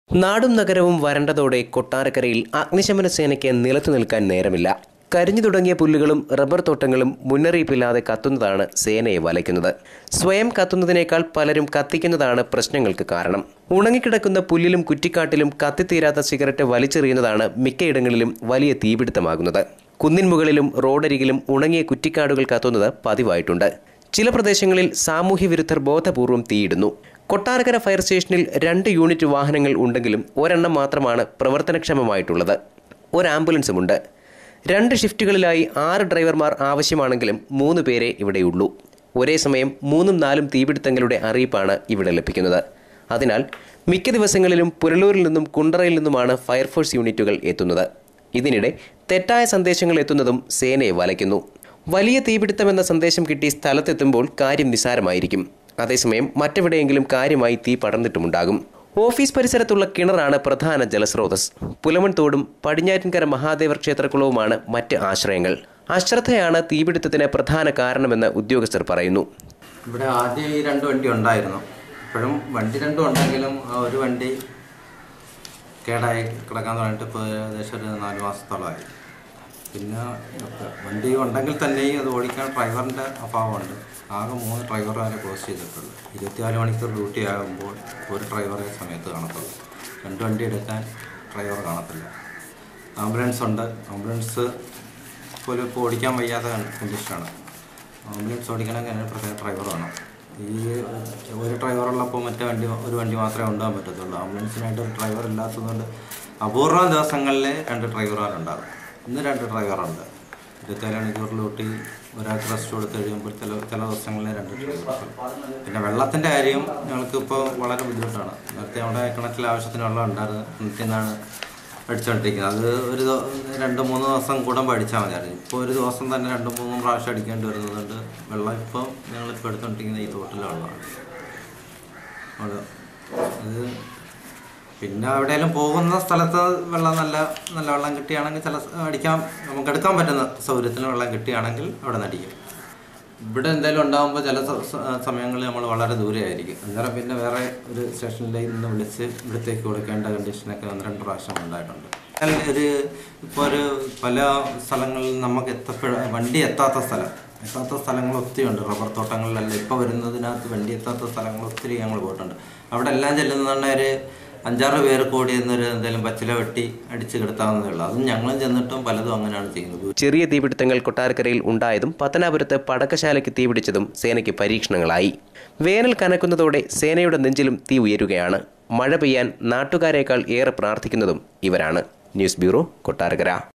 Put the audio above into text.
നാടും നഗരവും വരണ്ടതോടെ കൊട്ടാരക്കരയിൽ അഗ്നിശമന സേനയ്ക്ക് നിലത്തു നിൽക്കാൻ നേരമില്ല കരിഞ്ഞു തുടങ്ങിയ പുല്ലുകളും റബ്ബർ തോട്ടങ്ങളും മുന്നറിയിപ്പില്ലാതെ കത്തുന്നതാണ് സേനയെ വലയ്ക്കുന്നത് സ്വയം കത്തുന്നതിനേക്കാൾ പലരും കത്തിക്കുന്നതാണ് പ്രശ്നങ്ങൾക്ക് കാരണം ഉണങ്ങിക്കിടക്കുന്ന പുല്ലിലും കുറ്റിക്കാട്ടിലും കത്തിത്തീരാത്ത സിഗരറ്റ് വലിച്ചെറിയുന്നതാണ് മിക്കയിടങ്ങളിലും വലിയ തീപിടുത്തമാകുന്നത് കുന്നിൻ മുകളിലും റോഡരികിലും ഉണങ്ങിയ കുറ്റിക്കാടുകൾ കത്തുന്നത് പതിവായിട്ടുണ്ട് ചില പ്രദേശങ്ങളിൽ സാമൂഹ്യ വിരുദ്ധർ ബോധപൂർവം തീയിടുന്നു കൊട്ടാരക്കര ഫയർ സ്റ്റേഷനിൽ രണ്ട് യൂണിറ്റ് വാഹനങ്ങൾ ഉണ്ടെങ്കിലും ഒരെണ്ണം മാത്രമാണ് പ്രവർത്തനക്ഷമമായിട്ടുള്ളത് ഒരു ആംബുലൻസുമുണ്ട് രണ്ട് ഷിഫ്റ്റുകളിലായി ആറ് ഡ്രൈവർമാർ ആവശ്യമാണെങ്കിലും മൂന്ന് പേരെ ഇവിടെയുള്ളൂ ഒരേ സമയം മൂന്നും നാലും തീപിടുത്തങ്ങളുടെ അറിയിപ്പാണ് ഇവിടെ ലഭിക്കുന്നത് അതിനാൽ മിക്ക ദിവസങ്ങളിലും പുനലൂരിൽ നിന്നും കുണ്ടറയിൽ നിന്നുമാണ് ഫയർഫോഴ്സ് യൂണിറ്റുകൾ എത്തുന്നത് ഇതിനിടെ തെറ്റായ സന്ദേശങ്ങൾ എത്തുന്നതും സേനയെ വലയ്ക്കുന്നു വലിയ തീപിടുത്തമെന്ന സന്ദേശം കിട്ടി സ്ഥലത്തെത്തുമ്പോൾ കാര്യം നിസാരമായിരിക്കും അതേസമയം മറ്റെവിടെയെങ്കിലും കാര്യമായി തീ പടർന്നിട്ടുമുണ്ടാകും ഓഫീസ് പരിസരത്തുള്ള കിണറാണ് പ്രധാന ജലസ്രോതസ് പുലമൺ തോടും പടിഞ്ഞാറ്റിൻകര മഹാദേവർ ക്ഷേത്രക്കുളവുമാണ് മറ്റ് ആശ്രയങ്ങൾ അശ്രദ്ധയാണ് തീപിടുത്തത്തിന് പ്രധാന കാരണമെന്ന് ഉദ്യോഗസ്ഥർ പറയുന്നു ഇവിടെ ആദ്യം ഈ രണ്ട് വണ്ടി ഉണ്ടായിരുന്നു ഇപ്പോഴും വണ്ടി രണ്ടും ഉണ്ടെങ്കിലും ആ ഒരു വണ്ടി കേടായി കിടക്കാൻ തുടങ്ങിയിട്ട് ഇപ്പോൾ ഏകദേശം ഒരു നാല് മാസത്തോളമായി പിന്നെ വണ്ടി ഉണ്ടെങ്കിൽ തന്നെയും അത് ഓടിക്കാൻ ഡ്രൈവറിൻ്റെ അഭാവമുണ്ട് ആകെ മൂന്ന് ഡ്രൈവർമാരെ പോസ്റ്റ് ചെയ്തിട്ടുള്ളൂ ഇരുപത്തിനാല് മണിക്കൂർ ഡ്യൂട്ടി ആകുമ്പോൾ ഒരു ഡ്രൈവറെ സമയത്ത് കാണത്തുള്ളൂ രണ്ട് വണ്ടി എടുക്കാൻ ഡ്രൈവർ കാണത്തില്ല ആംബുലൻസ് ഉണ്ട് ആംബുലൻസ് പോലും ഇപ്പോൾ ഓടിക്കാൻ വയ്യാത്ത കണ്ടീഷനാണ് ആംബുലൻസ് ഓടിക്കണമെങ്കിൽ അതിന് പ്രത്യേക ഡ്രൈവർ വേണം ഈ ഒരു ഡ്രൈവറുള്ളപ്പോൾ മറ്റേ വണ്ടി ഒരു വണ്ടി മാത്രമേ കൊണ്ടുപോകാൻ പറ്റത്തുള്ളൂ ആംബുലൻസിനായിട്ട് ഒരു ഡ്രൈവർ ഇല്ലാത്തതുകൊണ്ട് അപൂർവം ദിവസങ്ങളിൽ രണ്ട് ഡ്രൈവർമാരുണ്ടാകും ഇന്ന് രണ്ട് ഡ്രൈവറുണ്ട് ഇരുപത്തേഴ് മണിക്കൂർ ഡ്യൂട്ടി ഒരാൾക്ക് റെസ്റ്റ് കൊടുത്ത് കഴിയുമ്പോൾ ചില ചില ദിവസങ്ങളിൽ രണ്ട് ഡ്രൈവർ പിന്നെ വെള്ളത്തിൻ്റെ കാര്യം ഞങ്ങൾക്ക് ഇപ്പോൾ വളരെ ബുദ്ധിമുട്ടാണ് നേരത്തെ അവിടെ കിണറ്റിൽ ആവശ്യത്തിന് വെള്ളം ഉണ്ടായിരുന്നു കിണറ്റിൽ നിന്നാണ് അടിച്ചുകൊണ്ടിരിക്കുന്നത് അത് ഒരു ദി- രണ്ട് മൂന്ന് ദിവസം കൂടുമ്പോൾ അടിച്ചാൽ മതിയായിരുന്നു ഇപ്പോൾ ഒരു ദിവസം തന്നെ രണ്ട് മൂന്നും പ്രാവശ്യം അടിക്കേണ്ടി വരുന്നതുകൊണ്ട് വെള്ളം ഇപ്പോൾ ഞങ്ങളിപ്പോൾ എടുത്തുകൊണ്ടിരിക്കുന്ന ഈ തോട്ടിലെ വെള്ളമാണ് അത് അത് പിന്നെ എവിടെയെങ്കിലും പോകുന്ന സ്ഥലത്ത് വെള്ളം നല്ല നല്ല വെള്ളം കിട്ടുകയാണെങ്കിൽ ചില സ- അടിക്കാൻ നമുക്ക് എടുക്കാൻ പറ്റുന്ന സൗകര്യത്തിന് വെള്ളം കിട്ടുകയാണെങ്കിൽ അവിടെ നിന്ന് അടിക്കും ഇവിടെ എന്തെങ്കിലും ഉണ്ടാകുമ്പോൾ ചില സ- സ- സമയങ്ങളിൽ നമ്മൾ വളരെ ദൂരെ ആയിരിക്കും അന്നേരം പിന്നെ വേറെ ഒരു സ്റ്റേഷനിലേക്ക് നിന്ന് വിളിച്ച് ഇവിടത്തേക്ക് കൊടുക്കേണ്ട കണ്ടീഷനൊക്കെ ഒന്ന് രണ്ട് പ്രാവശ്യം ഉണ്ടായിട്ടുണ്ട് എന്നാൽ ഒരു ഇപ്പോൾ ഒരു പല സ്ഥലങ്ങളിൽ നമുക്ക് എത്തപ്പെട വണ്ടി എത്താത്ത സ്ഥലം എത്താത്ത സ്ഥലങ്ങൾ ഒത്തിരി ഉണ്ട് റബ്ബർ തോട്ടങ്ങളിലല്ല ഇപ്പോൾ വരുന്നതിനകത്ത് വണ്ടി എത്താത്ത സ്ഥലങ്ങൾ ഒത്തിരി ഞങ്ങൾ പോയിട്ടുണ്ട് അവിടെ എല്ലാം ചെല്ലുന്നതാണ് ഒരു അഞ്ചാറ് പേർ കൂടി എന്നൊരു എന്തെങ്കിലും പച്ചില വെട്ടി അടിച്ച് കിടത്താവുന്നതേ ഉള്ളൂ അതും ഞങ്ങളും ചെന്നിട്ടും പലതും അങ്ങനെയാണ് ചെയ്യുന്നത് ചെറിയ തീപിടുത്തങ്ങൾ കൊട്ടാരക്കരയിൽ ഉണ്ടായതും പത്തനാപുരത്ത് പടക്കശാലയ്ക്ക് തീപിടിച്ചതും സേനയ്ക്ക് പരീക്ഷണങ്ങളായി വേനൽ കനക്കുന്നതോടെ സേനയുടെ നെഞ്ചിലും തീ ഉയരുകയാണ് മഴ പെയ്യാൻ നാട്ടുകാരേക്കാൾ ഏറെ പ്രാർത്ഥിക്കുന്നതും ഇവരാണ് ന്യൂസ് ബ്യൂറോ കൊട്ടാരക്കര